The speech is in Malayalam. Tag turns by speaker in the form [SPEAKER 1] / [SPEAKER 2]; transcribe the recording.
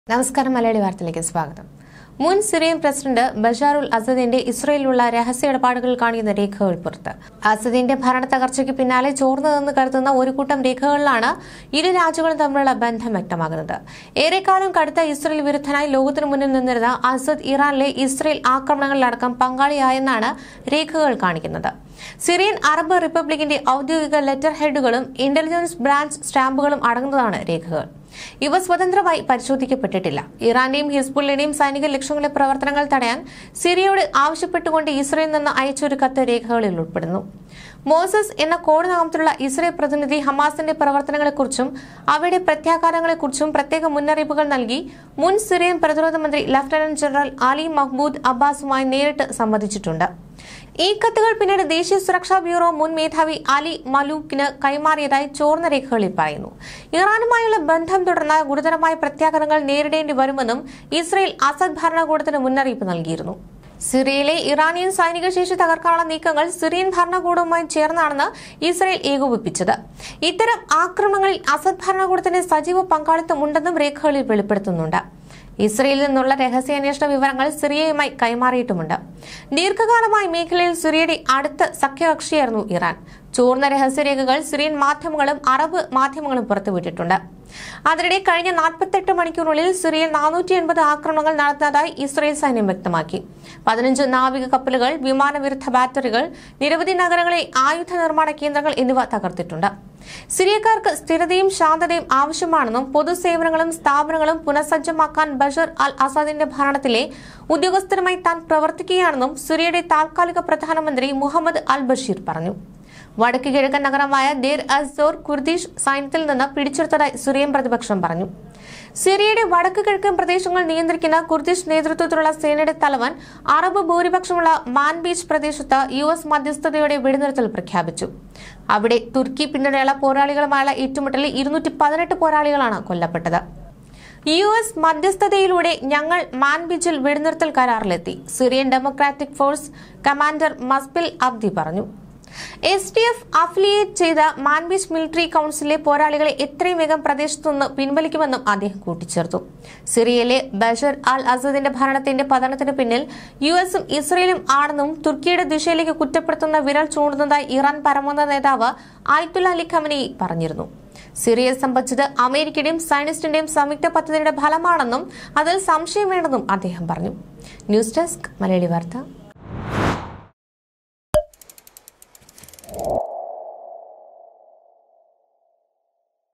[SPEAKER 1] നമസ്കാരം മലയാളി വാർത്തയിലേക്ക് സ്വാഗതം മുൻ സിറിയൻ പ്രസിഡന്റ് ബഷാറുൽ അസദിന്റെ ഇസ്രയേലിലുള്ള രഹസ്യ ഇടപാടുകൾ കാണിക്കുന്ന രേഖകൾ പുറത്ത് അസദിന്റെ ഭരണ തകർച്ചയ്ക്ക് പിന്നാലെ ചോർന്നതെന്ന് കരുതുന്ന ഒരു കൂട്ടം രേഖകളിലാണ് ഇരു രാജ്യങ്ങളും തമ്മിലുള്ള ബന്ധം വ്യക്തമാകുന്നത് ഏറെക്കാലം കടുത്ത ഇസ്രയേൽ വിരുദ്ധനായി ലോകത്തിനു മുന്നിൽ നിന്നിരുന്ന അസദ് ഇറാനിലെ ഇസ്രയേൽ ആക്രമണങ്ങളിലടക്കം പങ്കാളിയായെന്നാണ് രേഖകൾ കാണിക്കുന്നത് സിറിയൻ അറബ് റിപ്പബ്ലിക്കിന്റെ ഔദ്യോഗിക ലെറ്റർ ഹെഡുകളും ഇന്റലിജൻസ് ബ്രാഞ്ച് സ്റ്റാമ്പുകളും അടങ്ങുന്നതാണ് രേഖകൾ ഇവ സ്വതന്ത്രമായി പരിശോധിക്കപ്പെട്ടിട്ടില്ല ഇറാന്റെയും ഹിസ്ബുള്ളിന്റെയും സൈനിക ലക്ഷ്യങ്ങളുടെ പ്രവർത്തനങ്ങൾ തടയാൻ സിറിയയോട് ആവശ്യപ്പെട്ടുകൊണ്ട് ഇസ്രയേലിൽ നിന്ന് അയച്ചൊരു കത്ത് രേഖകളിൽ ഉൾപ്പെടുന്നു മോസസ് എന്ന കോഡ് നാമത്തിലുള്ള ഇസ്രയേൽ പ്രതിനിധി ഹമാസിന്റെ പ്രവർത്തനങ്ങളെക്കുറിച്ചും അവയുടെ പ്രത്യാഘാതങ്ങളെക്കുറിച്ചും പ്രത്യേക മുന്നറിയിപ്പുകൾ നൽകി മുൻ സിറിയൻ പ്രതിരോധ മന്ത്രി ലഫ്റ്റനന്റ് ജനറൽ അലി മഹ്മൂദ് അബ്ബാസുമായി നേരിട്ട് സംവദിച്ചിട്ടുണ്ട് ഈ കത്തുകൾ പിന്നീട് ദേശീയ സുരക്ഷാ ബ്യൂറോ മുൻ മേധാവി അലി മലൂക്കിന് കൈമാറിയതായി ചോർന്ന രേഖകളിൽ പറയുന്നു ഇറാനുമായുള്ള ബന്ധം തുടർന്ന ഗുരുതരമായ പ്രത്യാഘാതങ്ങൾ നേരിടേണ്ടി വരുമെന്നും ഇസ്രയേൽ അസദ് ഭരണകൂടത്തിന് മുന്നറിയിപ്പ് നൽകിയിരുന്നു സിറിയയിലെ ഇറാനിയൻ സൈനിക ശേഷി തകർക്കാനുള്ള നീക്കങ്ങൾ സിറിയൻ ഭരണകൂടവുമായി ചേർന്നാണെന്ന് ഇസ്രയേൽ ഏകോപിപ്പിച്ചത് ഇത്തരം ആക്രമണങ്ങളിൽ അസദ് ഭരണകൂടത്തിന്റെ സജീവ പങ്കാളിത്തം ഉണ്ടെന്നും രേഖകളിൽ വെളിപ്പെടുത്തുന്നുണ്ട് ഇസ്രയേലിൽ നിന്നുള്ള രഹസ്യാന്വേഷണ വിവരങ്ങൾ സിറിയയുമായി കൈമാറിയിട്ടുമുണ്ട് ദീർഘകാലമായി മേഖലയിൽ സിറിയയുടെ അടുത്ത സഖ്യകക്ഷിയായിരുന്നു ഇറാൻ ചോർന്ന രഹസ്യരേഖകൾ സിറിയൻ മാധ്യമങ്ങളും അറബ് മാധ്യമങ്ങളും പുറത്തുവിട്ടിട്ടുണ്ട് അതിനിടെ കഴിഞ്ഞ നാൽപ്പത്തെട്ട് മണിക്കൂറിനുള്ളിൽ സിറിയയിൽ നാനൂറ്റി എൺപത് ആക്രമണങ്ങൾ നടത്തുന്നതായി ഇസ്രയേൽ സൈന്യം വ്യക്തമാക്കി പതിനഞ്ച് നാവിക കപ്പലുകൾ വിമാനവിരുദ്ധ ബാറ്ററികൾ നിരവധി നഗരങ്ങളെ ആയുധ നിർമ്മാണ കേന്ദ്രങ്ങൾ എന്നിവ തകർത്തിട്ടുണ്ട് സിറിയക്കാർക്ക് സ്ഥിരതയും ശാന്തതയും ആവശ്യമാണെന്നും പൊതുസേവനങ്ങളും സ്ഥാപനങ്ങളും പുനഃസജ്ജമാക്കാൻ ബഷർ അൽ അസാദിന്റെ ഭരണത്തിലെ ഉദ്യോഗസ്ഥരുമായി താൻ പ്രവർത്തിക്കുകയാണെന്നും സിറിയയുടെ താൽക്കാലിക പ്രധാനമന്ത്രി മുഹമ്മദ് അൽ ബഷീർ പറഞ്ഞു വടക്ക് കിഴക്കൻ നഗരമായ ദേർ അസോർ കുർദിഷ് സൈന്യത്തിൽ നിന്ന് പിടിച്ചെടുത്തതായി സിറിയൻ പ്രതിപക്ഷം പറഞ്ഞു സിറിയയുടെ വടക്ക് കിഴക്കൻ പ്രദേശങ്ങൾ നിയന്ത്രിക്കുന്ന കുർദിഷ് നേതൃത്വത്തിലുള്ള സേനയുടെ തലവൻ അറബ് ഭൂരിപക്ഷമുള്ള മാൻ ബീച്ച് പ്രദേശത്ത് യു എസ് മധ്യസ്ഥതയോടെ വെടിനിർത്തൽ പ്രഖ്യാപിച്ചു അവിടെ തുർക്കി പിന്തുണയുള്ള പോരാളികളുമായുള്ള ഏറ്റുമുട്ടലിൽ ഇരുന്നൂറ്റി പതിനെട്ട് പോരാളികളാണ് കൊല്ലപ്പെട്ടത് യു എസ് മധ്യസ്ഥതയിലൂടെ ഞങ്ങൾ മാൻബീച്ചിൽ വെടിനിർത്തൽ കരാറിലെത്തി സിറിയൻ ഡെമോക്രാറ്റിക് ഫോഴ്സ് കമാൻഡർ മസ്ബിൽ അബ്ദി പറഞ്ഞു എസ് ഡി എഫ് അഫിലിയേറ്റ് ചെയ്ത മാൻബീച്ച് മിലിറ്ററി കൌൺസിലിലെ പോരാളികളെ എത്രയും വേഗം പ്രദേശത്തുനിന്ന് പിൻവലിക്കുമെന്നും അദ്ദേഹം കൂട്ടിച്ചേർത്തു സിറിയയിലെ ബഷർ അൽ അസദിന്റെ ഭരണത്തിന്റെ പതനത്തിന് പിന്നിൽ യു എസും ഇസ്രയേലും ആണെന്നും തുർക്കിയുടെ ദിശയിലേക്ക് കുറ്റപ്പെടുത്തുന്ന വിരൽ ചൂണ്ടുന്നതായി ഇറാൻ പരമോന്നത നേതാവ് ആയത്തുല്ല അലി ഖമനി പറഞ്ഞിരുന്നു സിറിയയെ സംബന്ധിച്ചത് അമേരിക്കയുടെയും സയനിസ്റ്റിന്റെയും സംയുക്ത പദ്ധതിയുടെ ഫലമാണെന്നും അതിൽ സംശയം വേണ്ടെന്നും അദ്ദേഹം പറഞ്ഞു ന്യൂസ് ഡെസ്ക് മലയാളി വാർത്ത